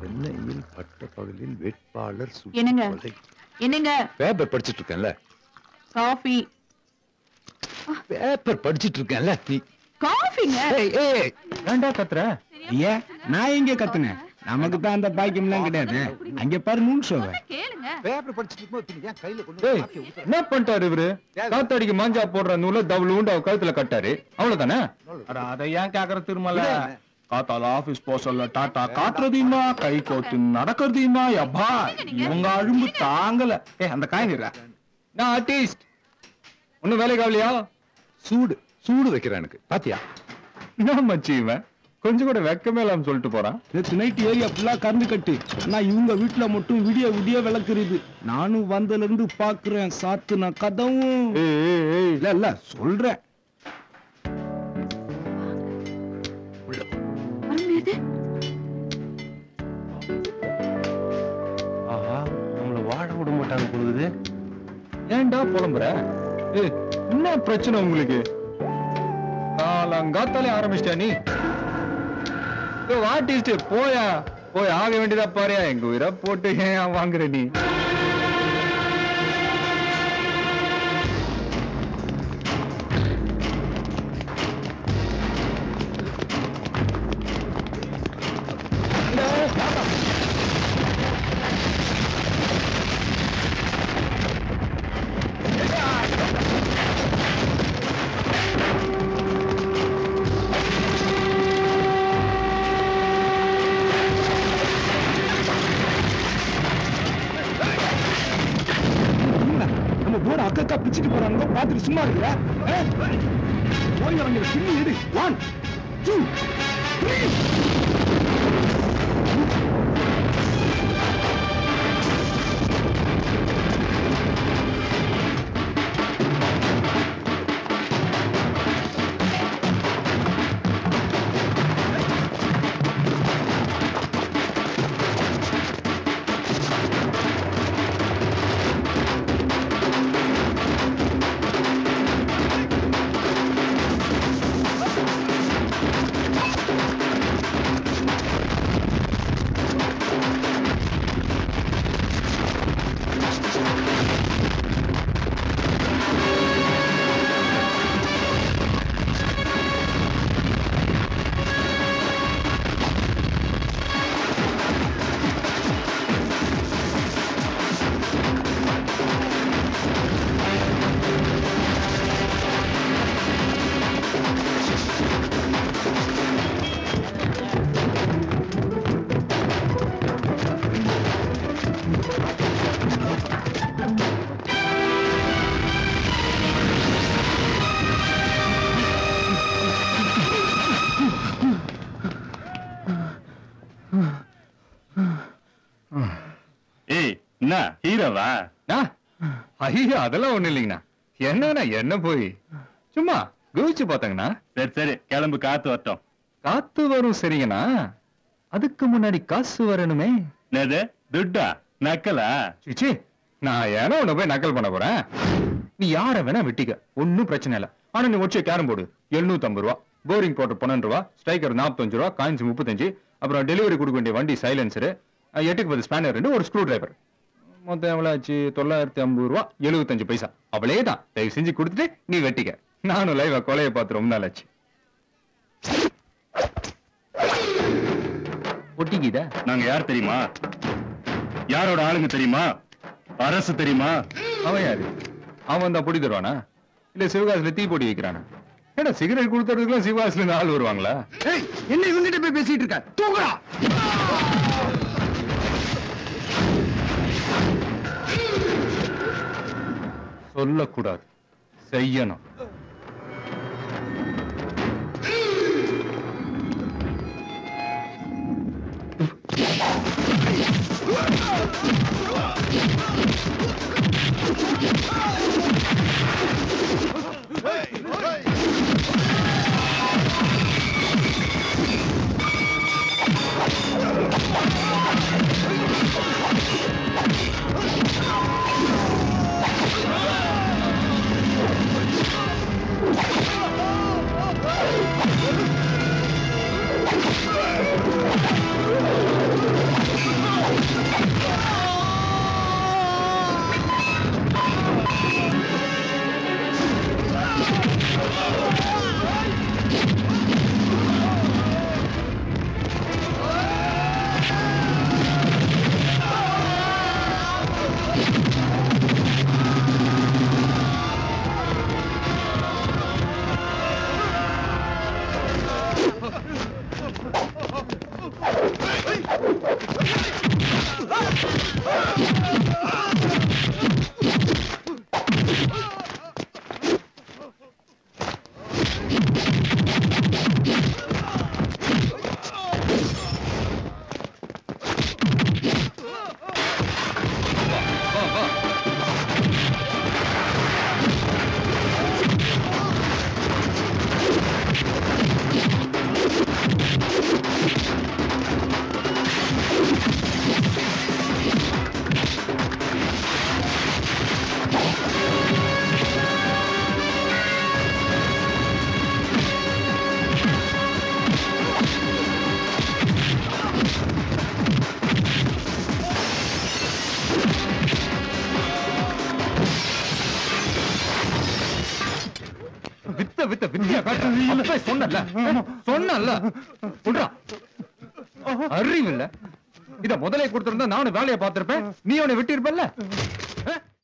சென்னையில் பட்ட பகலில் வேட்பாளர் சுட்டுக் என்னங்க? கொலை. என்னங்க பேப்பர் படிச்சிட்டு இருக்கேன்ல காஃபி பேப்பர் படிச்சிட்டு இருக்கேன்ல நீ காஃபிங்க ஏய் ஏய் ஏன்டா கத்துற ஏன் நான் எங்க கத்துனேன் நமக்கு தான் அந்த பாக்கியம்லாம் கிடையாது அங்க பாரு மூணு ஷோவை கேளுங்க பேப்பர் படிச்சிட்டு இருக்கும்போது நீ ஏன் கையில கொண்டு ஏய் காப்பியை ஊத்துற? என்ன பண்ணிட்டாரு இவரு காத்தாடிக்கு மாஞ்சா போடுற நூல தவுள் உண்டு அவ கழுத்துல கட்டாரு அவ்வளவுதானே அட அதை ஏன் கேக்குற திருமல விடு. காத்தால ஆபீஸ் போக சொல்ல டாட்டா காட்டுறதுமா கை கோத்து நடக்கிறதுமா யப்பா இவங்க அழும்பு தாங்கல ஏ அந்த காயினிரா நான் ஆர்டிஸ்ட் ஒண்ணும் வேலை காவலியா சூடு சூடு வைக்கிறேன் எனக்கு பாத்தியா என்ன மச்சி இவன் கொஞ்சம் கூட வெக்கமே இல்லாம சொல்லிட்டு போறான் நேற்று நைட் ஏரியா ஃபுல்லா கறந்து கட்டு ஆனா இவங்க வீட்டுல மட்டும் விடிய விடிய விளக்குறது நானும் வந்ததுல இருந்து பாக்குறேன் சாத்து நான் கதவும் ஏய் ஏய் ஏய் இல்ல இல்ல சொல்றேன் வரும்போது ஆஹா நம்மள வாழ விட மாட்டாங்க பொழுது ஏன்டா புலம்புற ஏய் என்ன பிரச்சனை உங்களுக்கு காலங்காத்தாலே ஆரம்பிச்சிட்டியா நீ ஆர்டிஸ்ட் போயா போய் ஆக வேண்டியதா பாரியா எங்க உயிரை போட்டு ஏன் வாங்குற நீ என்ன, நம்ம போர்டு அக்கா பிச்சுட்டு போறாங்க பாத்துட்டு சும்மா இருக்கிற போய் அவங்க பின்னி எடு ஒன் டூ ஏய் என்ன ஹீரோவா ஐயோ அதெல்லாம் ஒண்ணு இல்லைங்கண்ணா என்னண்ணா என்ன போய் சும்மா குவிச்சு பார்த்தாங்கண்ணா சரி சரி கிளம்பு காத்து வரட்டும் காத்து வரும் சரிங்கண்ணா அதுக்கு முன்னாடி காசு வரணுமே என்னது துட்டா நக்கலா சிச்சி நான் ஏன்னா உன்னை போய் நக்கல் பண்ண போறேன் நீ யார வேணா வெட்டிக்க ஒன்னும் பிரச்சனை இல்ல ஆனா நீ ஒச்சே கேரம் போர்டு எழுநூத்தி ஐம்பது ரூபா போரிங் போட்டு பன்னெண்டு ரூபா ஸ்ட்ரைக்கர் நாற்பத்தஞ்சு ரூபா காயின்ஸ் முப்பத்தஞ்சு அப்புறம் டெலிவரி கொடுக்க வேண்டிய வண்டி சைலன்சரு எட்டுக்கு பத்து ஸ்பேனர் ரெண்டு ஒரு ஸ்க்ரூ டிரைவர் மொத்தம் எவ்வளவு ஆச்சு தொள்ளாயிரத்தி ஐம்பது ரூபா எழுபத்தஞ்சு பைசா அவளே தான் தயவு செஞ்சு கொடுத்துட்டு நீ வெட்டிக்க நானும் லைவா கொலையை பார்த்து ரொம்ப நாள் ஆச்சு ஒட்டிக்கிதா நாங்க யார் தெரியுமா யாரோட ஆளுங்க தெரியுமா அரசு தெரியுமா அவன் யாரு அவன் தான் பொடி தருவானா இல்ல சிவகாசில தீ போட்டி வைக்கிறானா ஏடா சிகரெட் கொடுத்ததுக்குலாம் சிவகாசில இருந்து ஆள் வருவாங்களா ஏய் என்ன இவங்கிட்ட போய் பேசிட்டு இருக்க தூக்குடா சொல்லக்கூடாது செய்யணும் ஏய் வா வா வித்த வித்த வித்தியா காட்டு அப்பவே சொன்னல சொன்னல சொல்றா அறிவு இல்ல இத முதலே கொடுத்திருந்தா நானும் வேலையை பார்த்திருப்பேன் நீ அவனை வெட்டியிருப்பல்ல